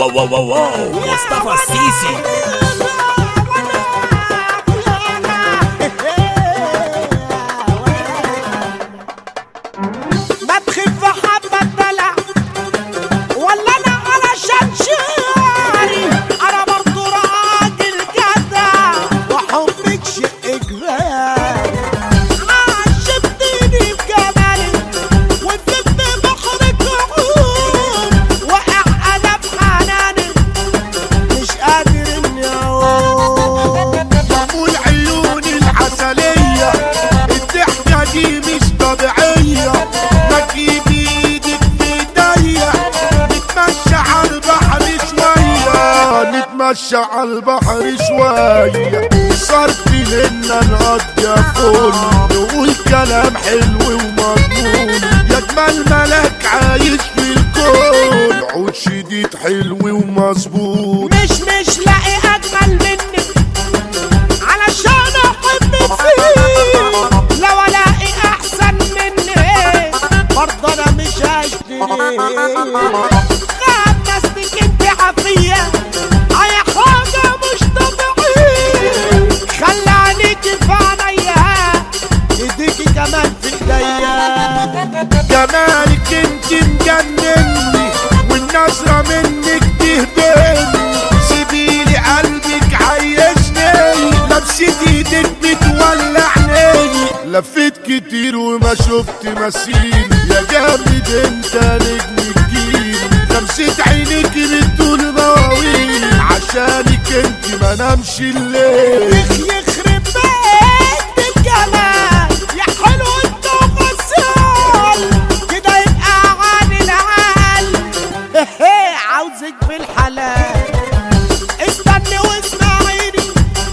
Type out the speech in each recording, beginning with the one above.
واو واو واو واو مصطفى السيسي ما تخف حبة دلع ولا انا علشان شعري انا برضو راجل جدع وحبك شيء كفايه عشقتني بجمالك وفدت بحرك عوم وقع انا بحنانك مش قادر اني اعوم بقول عيوني العسلية الضحكة دي مش طبيعية ما تجيبي ايدك في ايديا نتمشى على البحر شوية نتمشى على البحر شوية صرفي لنا نقضي فل نقول كلام حلو ومضمون يا جمال ملاك عايش في الكون عود شديد حلو ومظبوط مش مش لاقي اجمل منك علشان احب فيك لو الاقي احسن منك برضه انا مش هشتري خمستك انت عافية اي حاجة مش طبيعية خلي عينيكي في عينيا ايديكي كمان في ايديا جمالك انت مجنني والنظرة منك تهبني سيبيلي قلبك عيشني لمسة ايدك بتولعني لفيت كتير وما شفت مثيل يا جامد انت نجم الجيل لمسة عينك بتطول مواويل عشانك انت ما نمشي الليل يخرب بيت الجمال يا حلو انت وغسال كده يبقى عن العال عاوزك في الحلال استني واسمعيني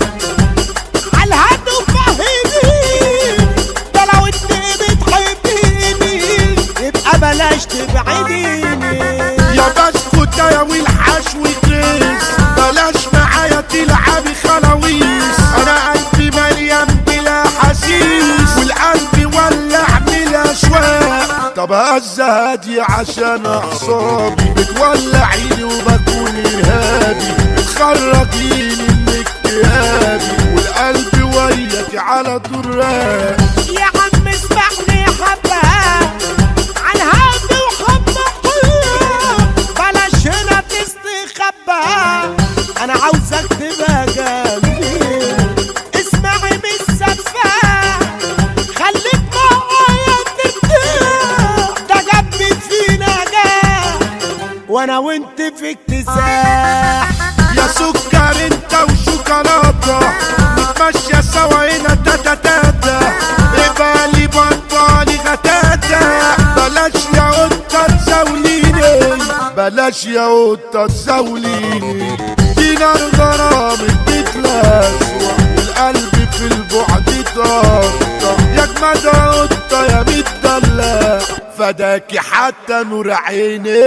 على الهد وفهميني ده لو انت بتحبيني يبقى بلاش تبعديني يا بسكوت يا والحشو كريس بلاش معايا تلعبي خلاويص انا قلبي مليان بلا حسيس والقلب ولع بلا شواق طب هز هادي عشان اعصابي بتولعيني وبكون ارهابي بتخرجيني من اكتئابي والقلب وياك على طراق يا عم اسمعني حبة عن هاد وحبة بلاش هنا تستخبى انا عاوزك تبقى جنبي اسمعي من السفاح خليك معايا ترتاح ده جنبي في نجاح وانا وانت في اكتساح يا سكر انت وشوكولاته نتمشى سوا هنا تاتا تاتا بالي بطالي غتاتا بلاش يا قطة تزاوليني بلاش يا قطة تزاوليني دي نار غرام بتلاسوع والقلب في البعد طاقة يا جماد قطة يا متدلع فداكي حتى نور عيني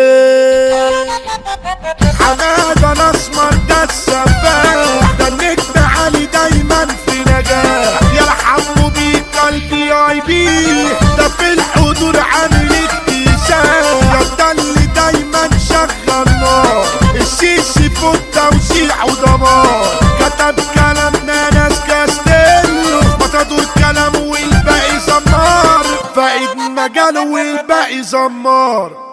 حمادة الاسمر ده السفاح ده النجم عالي دايما في نجاح يرحموا بيك قلبي اي بي ده في الحضور عامل اكتشاف يا ده اللي دايما شغل نار السيسي فوق توزيع ودمار كتب كلامنا ناس كاستيلو مطادور كلام والباقي زمار فايد مجال والباقي زمار